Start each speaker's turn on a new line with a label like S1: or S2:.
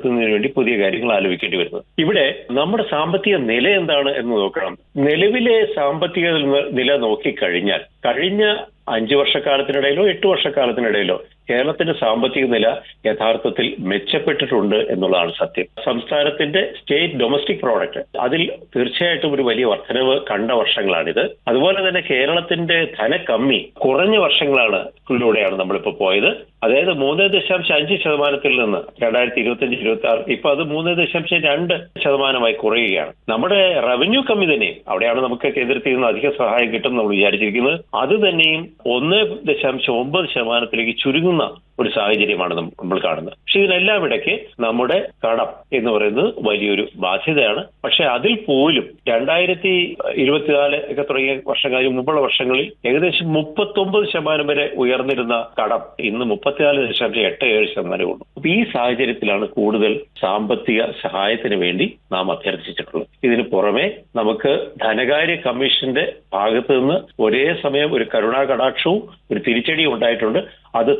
S1: നടത്തുന്നതിന് വേണ്ടി പുതിയ കാര്യങ്ങൾ ആലോചിക്കേണ്ടി വരുന്നത് ഇവിടെ നമ്മുടെ സാമ്പത്തിക നില എന്താണ് എന്ന് നോക്കണം നിലവിലെ സാമ്പത്തിക നില നോക്കിക്കഴിഞ്ഞാൽ കഴിഞ്ഞ അഞ്ചു വർഷക്കാലത്തിനിടയിലോ എട്ട് വർഷക്കാലത്തിനിടയിലോ കേരളത്തിന്റെ സാമ്പത്തിക നില യഥാർത്ഥത്തിൽ മെച്ചപ്പെട്ടിട്ടുണ്ട് എന്നുള്ളതാണ് സത്യം സംസ്ഥാനത്തിന്റെ സ്റ്റേറ്റ് ഡൊമസ്റ്റിക് പ്രോഡക്റ്റ് അതിൽ തീർച്ചയായിട്ടും ഒരു വലിയ വർധനവ് കണ്ട വർഷങ്ങളാണിത് അതുപോലെ തന്നെ കേരളത്തിന്റെ ധനക്കമ്മി കുറഞ്ഞ വർഷങ്ങളാണ് ിലൂടെയാണ് നമ്മളിപ്പോ പോയത് അതായത് മൂന്ന് ദശാംശം അഞ്ച് ശതമാനത്തിൽ നിന്ന് രണ്ടായിരത്തി ഇരുപത്തി അഞ്ച് ഇരുപത്തി ആറ് ഇപ്പൊ അത് മൂന്ന് ദശാംശം രണ്ട് ശതമാനമായി കുറയുകയാണ് നമ്മുടെ റവന്യൂ കമ്മി തന്നെ അവിടെയാണ് നമുക്ക് കേന്ദ്രത്തിൽ നിന്ന് അധിക സഹായം കിട്ടും നമ്മൾ വിചാരിച്ചിരിക്കുന്നത് അത് തന്നെയും ഒന്ന് ദശാംശം ഒമ്പത് ശതമാനത്തിലേക്ക് ചുരുങ്ങുന്ന ഒരു സാഹചര്യമാണ് നമ്മൾ കാണുന്നത് പക്ഷെ ഇതിനെല്ലാം ഇടയ്ക്ക് നമ്മുടെ കടം എന്ന് പറയുന്നത് വലിയൊരു ബാധ്യതയാണ് പക്ഷെ അതിൽ പോലും രണ്ടായിരത്തി ഇരുപത്തിനാല് ഒക്കെ തുടങ്ങിയ വർഷങ്ങളിൽ മുമ്പുള്ള വർഷങ്ങളിൽ ഏകദേശം മുപ്പത്തൊമ്പത് ശതമാനം വരെ ഉയർന്നിരുന്ന കടം ഇന്ന് മുപ്പത്തിനാല് ദശാംശം എട്ട് ഏഴ് ശതമാനമേ ഉള്ളൂ അപ്പൊ ഈ സാഹചര്യത്തിലാണ് കൂടുതൽ സാമ്പത്തിക സഹായത്തിന് വേണ്ടി നാം അഭ്യർത്ഥിച്ചിട്ടുള്ളത് ഇതിന് പുറമെ നമുക്ക് ധനകാര്യ കമ്മീഷന്റെ ഭാഗത്ത് നിന്ന് ഒരേ സമയം ഒരു കരുണാ കടാക്ഷവും ഒരു തിരിച്ചടിയും ഉണ്ടായിട്ടുണ്ട് അത്